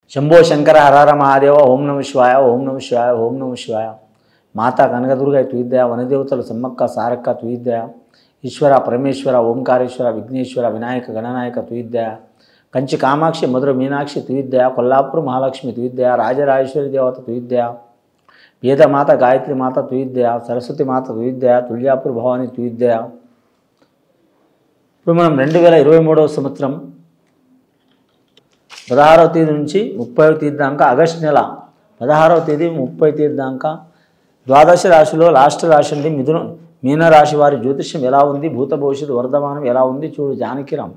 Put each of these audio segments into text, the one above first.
శంభో శంకర హరహర మహాదేవ ఓం నమ శివాయ ఓం నమ శివాయ ఓం నమ శివాయ మాతా కనకదుర్గ తుయిద్దయ వనదేవతలు సమ్మక్క సారక్క తుయిద్దయ ఈశ్వర పరమేశ్వర ఓంకారేశ్వర విఘ్నేశ్వర వినాయక గణనాయక తుయిద్దయ కంచి కామాక్షి మధుర మీనాక్షి తుయిద్దయ కొల్లాపూర్ మహాలక్ష్మి తుయిద్దయ రాజరాజేశ్వరి దేవత తుయిద్దయ వేదమాత గాయత్రి మాత తుయిద్దయ సరస్వతి మాత తుయిద్దయ తుల్యాపూర్ భవాని తుయిద్దయ ఇప్పుడు మనం రెండు వేల ఇరవై మూడవ సంవత్సరం పదహారవ తేదీ నుంచి ముప్పైవ తేదీ దాకా ఆగస్టు నెల పదహారవ తేదీ ముప్పై తేదీ దాకా ద్వాదశ రాశిలో లాస్ట్ రాశి అండి మిథున మీనరాశి వారి జ్యోతిష్యం ఎలా ఉంది భూత భవిష్యత్తు వర్ధమానం ఎలా ఉంది చూడు జానకిరామ్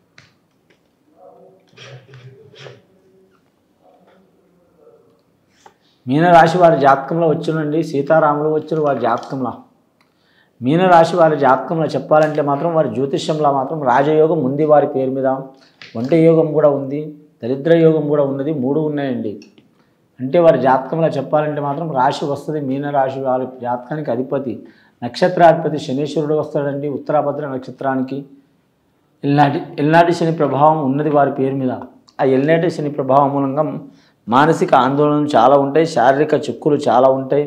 మీనరాశి వారి జాతకంలో వచ్చినండి సీతారాములు వచ్చిన వారి జాతకంలో మీనరాశి వారి జాతకంలో చెప్పాలంటే మాత్రం వారి జ్యోతిష్యంలో మాత్రం రాజయోగం ఉంది వారి పేరు మీద వంట యోగం కూడా ఉంది దరిద్ర యోగం కూడా ఉన్నది మూడు ఉన్నాయండి అంటే వారి జాతకంలో చెప్పాలంటే మాత్రం రాశి వస్తుంది మీనరాశి వారి జాతకానికి అధిపతి నక్షత్రాధిపతి శనీశ్వరుడు వస్తాడండి ఉత్తరాభద్ర నక్షత్రానికి ఎల్నాటి ఎల్నాటి శని ప్రభావం ఉన్నది వారి పేరు మీద ఆ ఎల్నాటి శని ప్రభావం మూలంగా మానసిక ఆందోళనలు చాలా ఉంటాయి శారీరక చిక్కులు చాలా ఉంటాయి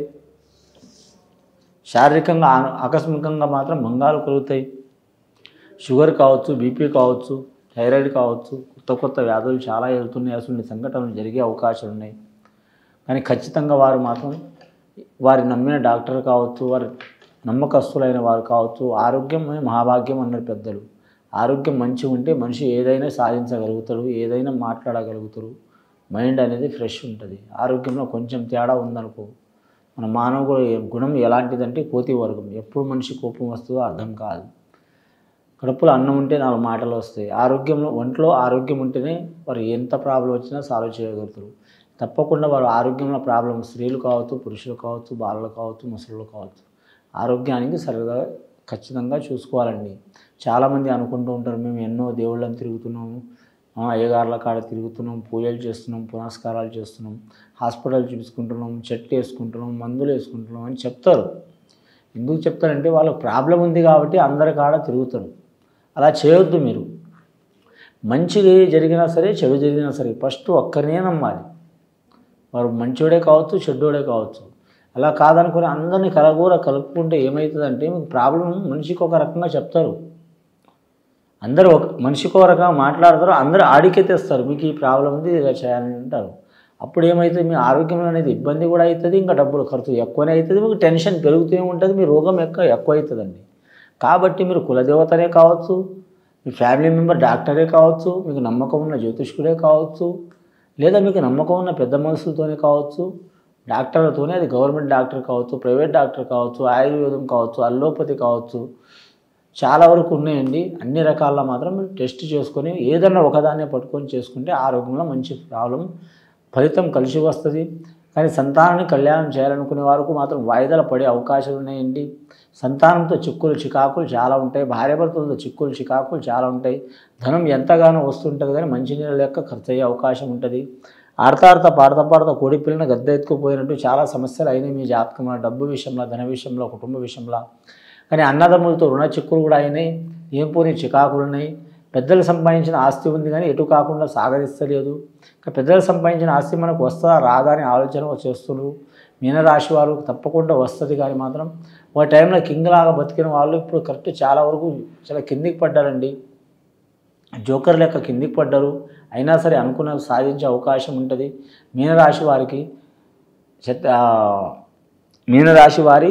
శారీరకంగా ఆ- ఆకస్మికంగా మాత్రం భంగాలు కలుగుతాయి షుగర్ కావచ్చు బీపీ కావచ్చు థైరాయిడ్ కావచ్చు కొత్త కొత్త వ్యాధులు చాలా వెళ్తున్నాయి అసలు సంఘటనలు జరిగే అవకాశాలు ఉన్నాయి కానీ ఖచ్చితంగా వారు మాత్రం వారి నమ్మిన డాక్టర్ కావచ్చు వారి నమ్మకస్తులైన వారు కావచ్చు ఆరోగ్యమే మహాభాగ్యం అన్నారు పెద్దలు ఆరోగ్యం మంచిగా ఉంటే మనిషి ఏదైనా సాధించగలుగుతాడు ఏదైనా మాట్లాడగలుగుతారు మైండ్ అనేది ఫ్రెష్ ఉంటుంది ఆరోగ్యంలో కొంచెం తేడా ఉందనుకో మన మానవ గుణం ఎలాంటిదంటే కోతి వర్గం ఎప్పుడు మనిషి కోపం వస్తుందో అర్థం కాదు కడుపులో అన్నం ఉంటే నాలుగు మాటలు వస్తాయి ఆరోగ్యంలో ఒంట్లో ఆరోగ్యం ఉంటేనే వారు ఎంత ప్రాబ్లం వచ్చినా సాల్వ్ చేయగలుగుతారు తప్పకుండా వారు ఆరోగ్యంలో ప్రాబ్లం స్త్రీలు కావచ్చు పురుషులు కావచ్చు బాలలు కావచ్చు ముసలు కావచ్చు ఆరోగ్యానికి సరిగా ఖచ్చితంగా చూసుకోవాలండి చాలామంది అనుకుంటూ ఉంటారు మేము ఎన్నో దేవుళ్ళని తిరుగుతున్నాము ఆ, అయ్యగార్ల కాడ తిరుగుతున్నాం పూజలు చేస్తున్నాం పునస్కారాలు చేస్తున్నాం హాస్పిటల్ చూసుకుంటున్నాం చెట్టు వేసుకుంటున్నాం మందులు వేసుకుంటున్నాం అని చెప్తారు ఎందుకు చెప్తారంటే వాళ్ళకి ప్రాబ్లం ఉంది కాబట్టి అందరి కాడ తిరుగుతారు అలా చేయొద్దు మీరు మంచి జరిగినా సరే చెడు జరిగినా సరే ఫస్ట్ ఒక్కరినే నమ్మాలి వారు మంచోడే కావచ్చు చెడ్డోడే కావచ్చు అలా కాదనుకుని అందరినీ కలగూర కలుపుకుంటే ఏమవుతుందంటే మీకు ప్రాబ్లం మనిషికి ఒక రకంగా చెప్తారు అందరూ ఒక మనిషికి ఒక రకంగా మాట్లాడతారు అందరూ ఆడికే తెస్తారు మీకు ఈ ప్రాబ్లం ఉంది ఇలా చేయాలని అంటారు అప్పుడు ఏమవుతుంది మీ ఆరోగ్యం అనేది ఇబ్బంది కూడా అవుతుంది ఇంకా డబ్బులు ఖర్చు ఎక్కువనే అవుతుంది మీకు టెన్షన్ పెరుగుతూనే ఉంటుంది మీ రోగం ఎక్కువ ఎక్కువ అవుతుందండి కాబట్టి మీరు కులదేవతనే కావచ్చు మీ ఫ్యామిలీ మెంబర్ డాక్టరే కావచ్చు మీకు నమ్మకం ఉన్న జ్యోతిష్కుడే కావచ్చు లేదా మీకు నమ్మకం ఉన్న పెద్ద మనుషులతోనే కావచ్చు డాక్టర్లతోనే అది గవర్నమెంట్ డాక్టర్ కావచ్చు ప్రైవేట్ డాక్టర్ కావచ్చు ఆయుర్వేదం కావచ్చు అల్లోపతి కావచ్చు చాలా వరకు ఉన్నాయండి అన్ని రకాల మాత్రం మీరు టెస్ట్ చేసుకొని ఏదన్నా ఒకదాన్నే పట్టుకొని చేసుకుంటే ఆరోగ్యంలో మంచి ప్రాబ్లం ఫలితం కలిసి వస్తుంది కానీ సంతానాన్ని కళ్యాణం చేయాలనుకునే వారికి మాత్రం వాయిదాలు పడే అవకాశాలు ఉన్నాయండి సంతానంతో చిక్కులు చికాకులు చాలా ఉంటాయి భార్యాభర్తలతో చిక్కులు చికాకులు చాలా ఉంటాయి ధనం ఎంతగానో వస్తుంటుంది కానీ మంచినీళ్ళ లెక్క ఖర్చు అయ్యే అవకాశం ఉంటుంది ఆడతా ఆడతా పాడతా పాడతా కోడి పిల్లని గద్ద ఎత్తుకుపోయినట్టు చాలా సమస్యలు అయినాయి మీ జాతకంలో డబ్బు విషయంలో ధన విషయంలో కుటుంబ విషయంలో కానీ అన్నదమ్ములతో రుణ చిక్కులు కూడా అయినాయి ఏం పోని చికాకులు ఉన్నాయి పెద్దలు సంపాదించిన ఆస్తి ఉంది కానీ ఎటు కాకుండా సాగరిస్తలేదు ఇంకా పెద్దలు సంపాదించిన ఆస్తి మనకు వస్తుందా రాదా అని ఆలోచన చేస్తున్నారు మీనరాశి వారు తప్పకుండా వస్తుంది కానీ మాత్రం ఒక టైంలో కింగ్ లాగా బతికిన వాళ్ళు ఇప్పుడు కరెక్ట్ చాలా వరకు చాలా కిందికి పడ్డారండి జోకర్ లెక్క కిందికి పడ్డారు అయినా సరే అనుకున్నది సాధించే అవకాశం ఉంటుంది మీనరాశి వారికి చెత్త ఆ, మీనరాశి వారి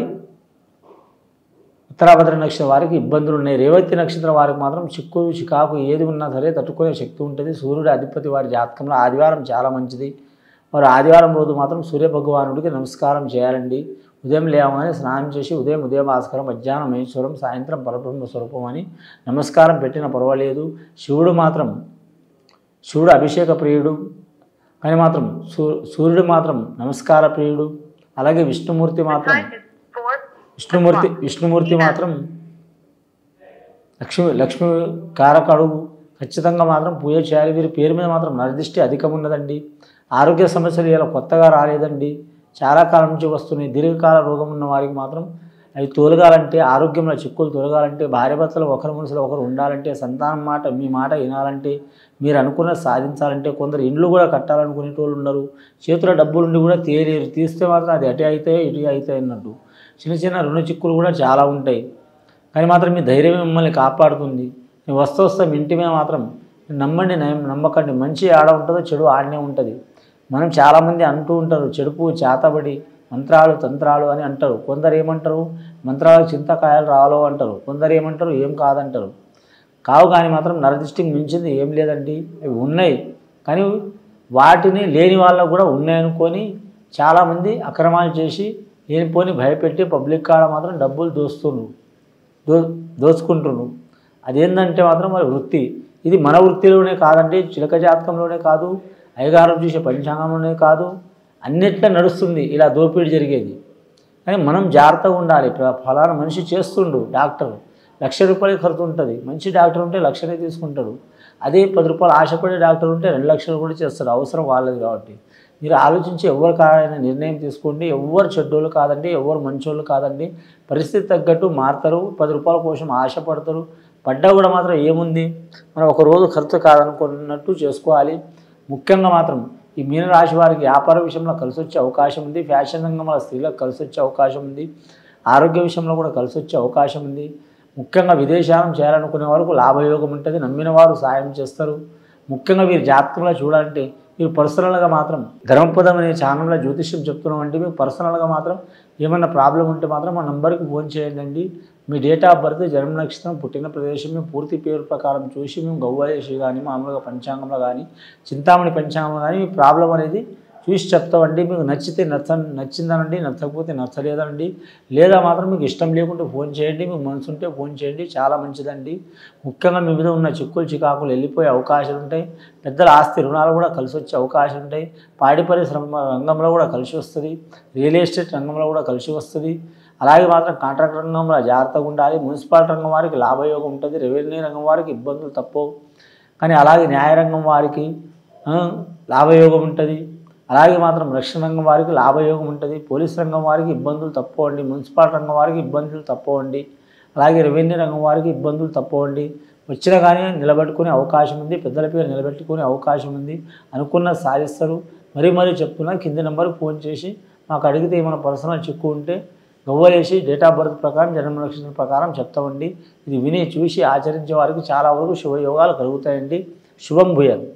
ఉత్తరాభద్ర నక్షత్రం వారికి ఇబ్బందులు ఉన్నాయి రేవతి నక్షత్రం వారికి మాత్రం చిక్కు చికాకు ఏది ఉన్నా సరే తట్టుకునే శక్తి ఉంటుంది సూర్యుడు అధిపతి వారి జాతకంలో ఆదివారం చాలా మంచిది వారు ఆదివారం రోజు మాత్రం సూర్య భగవానుడికి నమస్కారం చేయాలండి ఉదయం లేవగానే స్నానం చేసి ఉదయం ఉదయం భాస్కరం మధ్యాహ్నం మహేశ్వరం సాయంత్రం పరబ్రహ్మ స్వరూపం అని నమస్కారం పెట్టిన పర్వాలేదు శివుడు మాత్రం శివుడు అభిషేక ప్రియుడు కానీ మాత్రం సూ సూర్యుడు మాత్రం నమస్కార ప్రియుడు అలాగే విష్ణుమూర్తి మాత్రం విష్ణుమూర్తి విష్ణుమూర్తి మాత్రం లక్ష్మి లక్ష్మి కారకడు ఖచ్చితంగా మాత్రం పూజ చేయాలి వీరి పేరు మీద మాత్రం నరదిష్టి అధికం ఉన్నదండి ఆరోగ్య సమస్యలు ఇలా కొత్తగా రాలేదండి చాలా కాలం నుంచి వస్తున్నాయి దీర్ఘకాల రోగం ఉన్న వారికి మాత్రం అవి తొలగాలంటే ఆరోగ్యంలో చిక్కులు తొలగాలంటే భార్యాభర్తలు ఒకరి మనసులో ఒకరు ఉండాలంటే సంతానం మాట మీ మాట వినాలంటే మీరు అనుకున్న సాధించాలంటే కొందరు ఇండ్లు కూడా కట్టాలనుకునే వాళ్ళు ఉన్నారు చేతిలో డబ్బులు ఉండి కూడా తీయలేరు తీస్తే మాత్రం అది అటే అయితే ఇటు అయితే అన్నట్టు చిన్న చిన్న రుణ చిక్కులు కూడా చాలా ఉంటాయి కానీ మాత్రం మీ ధైర్యం మిమ్మల్ని కాపాడుతుంది మీ వస్తూ వస్తే మీ ఇంటి మీద మాత్రం నమ్మండి నయం- నమ్మకండి మంచి ఆడ ఉంటుందో చెడు ఆడనే ఉంటుంది మనం చాలామంది అంటూ ఉంటారు చెడుపు చేతబడి మంత్రాలు తంత్రాలు అని అంటారు కొందరు ఏమంటారు మంత్రాలకు చింతకాయలు రాలో అంటారు కొందరు ఏమంటారు ఏం కాదంటారు కావు కానీ మాత్రం నరదిష్టికి మించింది ఏం లేదండి అవి ఉన్నాయి కానీ వాటిని లేని వాళ్ళకు కూడా ఉన్నాయనుకొని చాలామంది అక్రమాలు చేసి లేనిపోని భయపెట్టి పబ్లిక్ కాడ మాత్రం డబ్బులు దోస్తుండ్రు దో దోచుకుంటున్నారు అదేంటంటే మాత్రం మరి వృత్తి ఇది మన వృత్తిలోనే కాదండి చిలక జాతకంలోనే కాదు అయ్యగారు చూసే పంచాంగంలోనే కాదు అన్నిట్లో నడుస్తుంది ఇలా దోపిడీ జరిగేది కానీ మనం జాగ్రత్తగా ఉండాలి ఫ- ఫలానా మనిషి చేస్తుండు డాక్టర్ లక్ష రూపాయలు ఖర్చు ఉంటుంది మంచి డాక్టర్ ఉంటే లక్షనే తీసుకుంటాడు అదే పది రూపాయలు ఆశపడే డాక్టర్ ఉంటే రెండు లక్షలు కూడా చేస్తాడు అవసరం వాళ్ళది కాబట్టి మీరు ఆలోచించి ఎవరు కాదైనా నిర్ణయం తీసుకోండి ఎవరు చెడ్డోళ్ళు కాదండి ఎవరు మంచోళ్ళు కాదండి పరిస్థితి తగ్గట్టు మారుతారు పది రూపాయల కోసం ఆశపడతారు పడ్డా కూడా మాత్రం ఏముంది మనం ఒక రోజు ఖర్చు కాదనుకున్నట్టు చేసుకోవాలి ముఖ్యంగా మాత్రం ఈ మీనరాశి వారికి వ్యాపార విషయంలో కలిసి వచ్చే అవకాశం ఉంది ఫ్యాషన్ రంగంలో స్త్రీలకు కలిసి వచ్చే అవకాశం ఉంది ఆరోగ్య విషయంలో కూడా కలిసి వచ్చే అవకాశం ఉంది ముఖ్యంగా విదేశాలను చేయాలనుకునే వారికి లాభయోగం ఉంటుంది నమ్మిన వారు సాయం చేస్తారు ముఖ్యంగా వీరి జాతకంలో చూడాలంటే మీరు పర్సనల్గా మాత్రం ధర్మపదం అనే ఛానల్లో జ్యోతిష్యం చెప్తున్నాం అంటే మీకు పర్సనల్గా మాత్రం ఏమన్నా ప్రాబ్లం ఉంటే మాత్రం మా నంబర్కి ఫోన్ చేయండి మీ డేట్ ఆఫ్ బర్త్ జన్మ నక్షత్రం పుట్టిన ప్రదేశం మేము పూర్తి పేరు ప్రకారం చూసి మేము గవ్వలేసి కానీ మామూలుగా పంచాంగంలో కానీ చింతామణి పంచాంగంలో కానీ మీ ప్రాబ్లం అనేది చూసి చెప్తామండి మీకు నచ్చితే నచ్చ నచ్చిందనండి నచ్చకపోతే నచ్చలేదండి లేదా మాత్రం మీకు ఇష్టం లేకుంటే ఫోన్ చేయండి మీకు మనసు ఉంటే ఫోన్ చేయండి చాలా మంచిదండి ముఖ్యంగా మీ మీద ఉన్న చిక్కులు చికాకులు వెళ్ళిపోయే అవకాశాలు ఉంటాయి పెద్దల ఆస్తి రుణాలు కూడా కలిసి వచ్చే అవకాశం ఉంటాయి పాడి పరిశ్రమ రంగంలో కూడా కలిసి వస్తుంది రియల్ ఎస్టేట్ రంగంలో కూడా కలిసి వస్తుంది అలాగే మాత్రం కాంట్రాక్ట్ రంగంలో జాగ్రత్తగా ఉండాలి మున్సిపాలిటీ రంగం వారికి లాభయోగం ఉంటుంది రెవెన్యూ రంగం వారికి ఇబ్బందులు తప్పవు కానీ అలాగే న్యాయరంగం వారికి ఆ, లాభయోగం ఉంటుంది అలాగే మాత్రం రక్షణ రంగం వారికి లాభయోగం ఉంటుంది పోలీస్ రంగం వారికి ఇబ్బందులు తప్పవండి మున్సిపాలిటీ రంగం వారికి ఇబ్బందులు తప్పవండి అలాగే రెవెన్యూ రంగం వారికి ఇబ్బందులు తప్పవండి వచ్చినా కానీ నిలబెట్టుకునే అవకాశం ఉంది పెద్దల పేరు నిలబెట్టుకునే అవకాశం ఉంది అనుకున్న సాధిస్తారు మరీ మరీ చెప్తున్నా కింది నెంబర్కి ఫోన్ చేసి మాకు అడిగితే ఏమైనా పర్సనల్ చిక్కు ఉంటే గవ్వలేసి డేట్ ఆఫ్ బర్త్ ప్రకారం జన్మ నక్షత్రం ప్రకారం చెప్తామండి ఇది విని చూసి ఆచరించే వారికి చాలా వరకు శుభయోగాలు కలుగుతాయండి శుభం భూయాలు